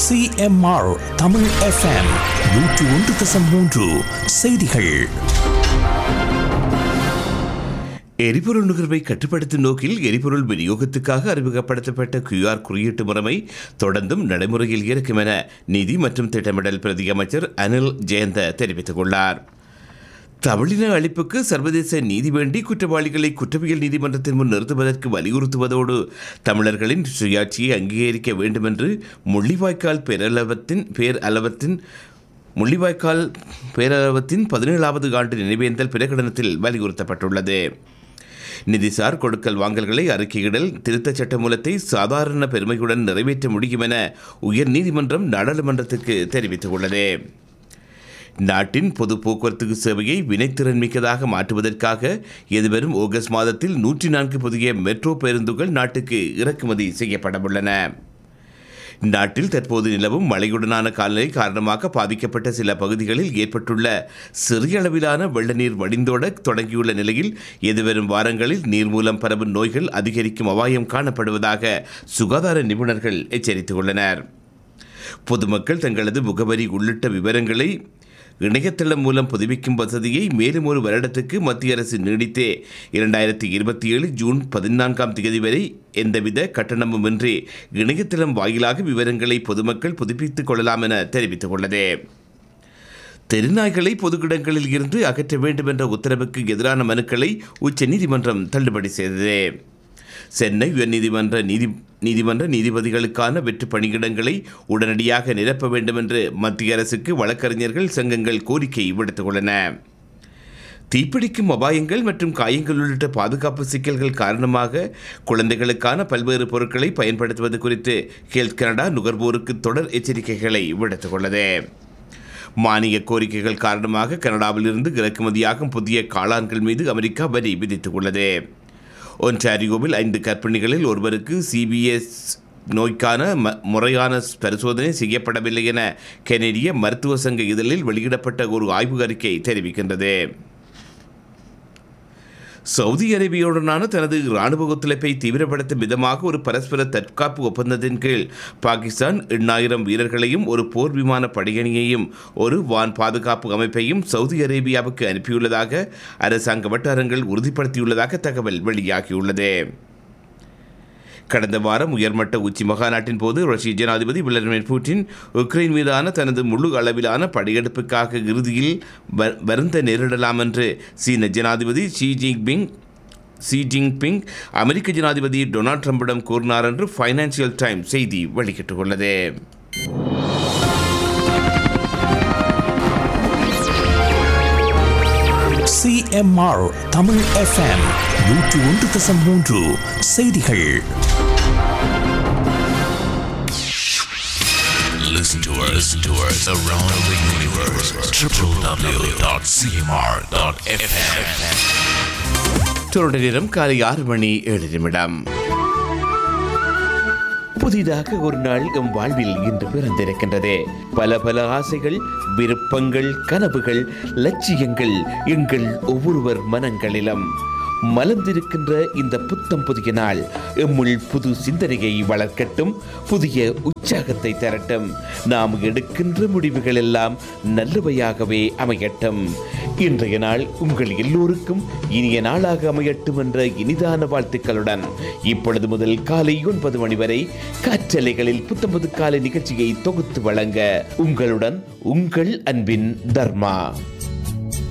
CMR Tamil FM நூற்று ஒன்று தசம் மூன்று செய்திகள் எரிபொருள் நுகர்வை கட்டுப்படுத்தும் நோக்கில் எரிபொருள் விநியோகத்துக்காக அறிமுகப்படுத்தப்பட்ட கியூஆர் குறியீட்டு முறைமை தொடர்ந்தும் நடைமுறையில் இருக்கும் என நிதி மற்றும் திட்டமிடல் பிரதி அமைச்சர் அனில் ஜெயந்த தெரிவித்துள்ளார் தமிழின அழிப்புக்கு சர்வதேச நீதி வேண்டி குற்றவாளிகளை குற்றவியல் நீதிமன்றத்தின் முன் நிறுத்துவதற்கு வலியுறுத்துவதோடு தமிழர்களின் சுயாட்சியை அங்கீகரிக்க வேண்டும் என்று முள்ளிவாய்க்கால் பேரளவத்தின் பேரளவத்தின் முள்ளிவாய்க்கால் பேரளவத்தின் பதினேழாவது ஆண்டு நினைவேந்தல் பிரகடனத்தில் வலியுறுத்தப்பட்டுள்ளது நிதிசார் கொடுக்கல் வாங்கல்களை அறிக்கையிடல் திருத்தச் சட்ட மூலத்தை சாதாரண பெருமையுடன் நிறைவேற்ற முடியும் என உயர்நீதிமன்றம் நாடாளுமன்றத்துக்கு தெரிவித்துள்ளது நாட்டின் பொது போக்குவரத்து சேவையை வினைத்திறன் மிக்கதாக மாற்றுவதற்காக எதிர்வரும் ஆகஸ்ட் மாதத்தில் நூற்றி நான்கு புதிய மெட்ரோ பேருந்துகள் நாட்டுக்கு இறக்குமதி செய்யப்படவுள்ளன நாட்டில் தற்போது நிலவும் மழையுடனான காலநிலை காரணமாக பாதிக்கப்பட்ட சில பகுதிகளில் ஏற்பட்டுள்ள சிறிய அளவிலான வெள்ள நீர் வடிந்தோட தொடங்கியுள்ள நிலையில் எதிர்வரும் வாரங்களில் நீர் மூலம் பரவும் நோய்கள் அதிகரிக்கும் அபாயம் காணப்படுவதாக சுகாதார நிபுணர்கள் எச்சரித்துள்ளனர் பொதுமக்கள் தங்களது முகவரி உள்ளிட்ட விவரங்களை இணையதளம் மூலம் புதுப்பிக்கும் வசதியை மேலும் ஒரு வருடத்துக்கு மத்திய அரசு நீடித்தே இரண்டாயிரத்தி இருபத்தி ஏழு ஜூன் பதினான்காம் தேதி வரை எந்தவித கட்டணமுமின்றி இணையதளம் வாயிலாக விவரங்களை பொதுமக்கள் புதுப்பித்துக் கொள்ளலாம் என தெரிவித்துள்ளது தெருநாய்களை பொதுக்கிடங்களில் இருந்து அகற்ற வேண்டும் என்ற உத்தரவுக்கு எதிரான மனுக்களை உச்சநீதிமன்றம் தள்ளுபடி செய்தது சென்னை உயர்நீதிமன்ற நீதி நீதிமன்ற நீதிபதிகளுக்கான வெற்று பணியிடங்களை உடனடியாக நிரப்ப வேண்டும் என்று மத்திய அரசுக்கு வழக்கறிஞர்கள் சங்கங்கள் கோரிக்கை விடுத்துள்ளன தீப்பிடிக்கும் அபாயங்கள் மற்றும் காயங்கள் உள்ளிட்ட பாதுகாப்பு சிக்கல்கள் காரணமாக குழந்தைகளுக்கான பல்வேறு பொருட்களை பயன்படுத்துவது குறித்து ஹெல்த் கனடா நுகர்வோருக்கு தொடர் எச்சரிக்கைகளை விடுத்துள்ளது மானிய கோரிக்கைகள் காரணமாக கனடாவிலிருந்து இறக்குமதியாகும் புதிய காளான்கள் மீது அமெரிக்கா வரி விதித்துள்ளது ஒன்டாரியோவில் ஐந்து கர்ப்பிணிகளில் ஒருவருக்கு சிபிஎஸ் நோய்க்கான ம முறையான பரிசோதனை செய்யப்படவில்லை என கெனடிய மருத்துவ சங்க இதழில் வெளியிடப்பட்ட ஒரு ஆய்வு அறிக்கை தெரிவிக்கின்றது சவுதி அரேபியாவுடனான தனது இராணுவ ஒத்துழைப்பை தீவிரப்படுத்தும் விதமாக ஒரு பரஸ்பர தற்காப்பு ஒப்பந்தத்தின் கீழ் பாகிஸ்தான் எண்ணாயிரம் வீரர்களையும் ஒரு போர் விமான படையணியையும் ஒரு வான் பாதுகாப்பு அமைப்பையும் சவுதி அரேபியாவுக்கு அனுப்பியுள்ளதாக அரசாங்க வட்டாரங்கள் உறுதிப்படுத்தியுள்ளதாக தகவல் வெளியாகியுள்ளது கடந்த வாரம் உயர்மட்ட உச்சி மகாநாட்டின் போது ரஷ்ய ஜனாதிபதி விளாடிமிர் புட்டின் உக்ரைன் மீதான தனது முழு அளவிலான படையெடுப்புக்காக இறுதியில் வ- வருந்த நேரிடலாம் என்று சீன ஜனாதிபதி ஷி ஜின்பிங் ஷி ஜின்பிங் அமெரிக்க ஜனாதிபதி டொனால்ட் ட்ரம்பிடம் கூறினார் என்று ஃபைனான்சியல் டைம் செய்தி வெளியிட்டுள்ளது சிஎம்ஆர் தமிழ் எஃப்எம் நூற்று ஒன்று தசம் மூன்று செய்திகள் Listen to us, listen to us around the universe. www.cmr.fm. தொடர் நேரம் காலை ஆறு மணி ஏழு நிமிடம் புதிதாக ஒரு நாள் எம் வாழ்வில் இன்று பிறந்திருக்கின்றது பல பல ஆசைகள் விருப்பங்கள் கனவுகள் லட்சியங்கள் எங்கள் ஒவ்வொருவர் மனங்களிலும் மலர்ந்திருக்கின்ற இந்த புத்தம் புதிய நாள் எம்முள் புது சிந்தனையை வளர்க்கட்டும் புதிய உற்சாகத்தை தரட்டும் நாம் எடுக்கின்ற முடிவுகள் எல்லாம் நல்லவையாகவே அமையட்டும் இன்றைய நாள் உங்கள் எல்லோருக்கும் இனிய நாளாக அமையட்டும் என்ற இனிதான வாழ்த்துக்களுடன் இப்பொழுது முதல் காலை ஒன்பது மணி வரை காற்றலைகளில் புத்தம்பது காலை நிகழ்ச்சியை தொகுத்து வழங்க உங்களுடன் உங்கள் அன்பின் தர்மா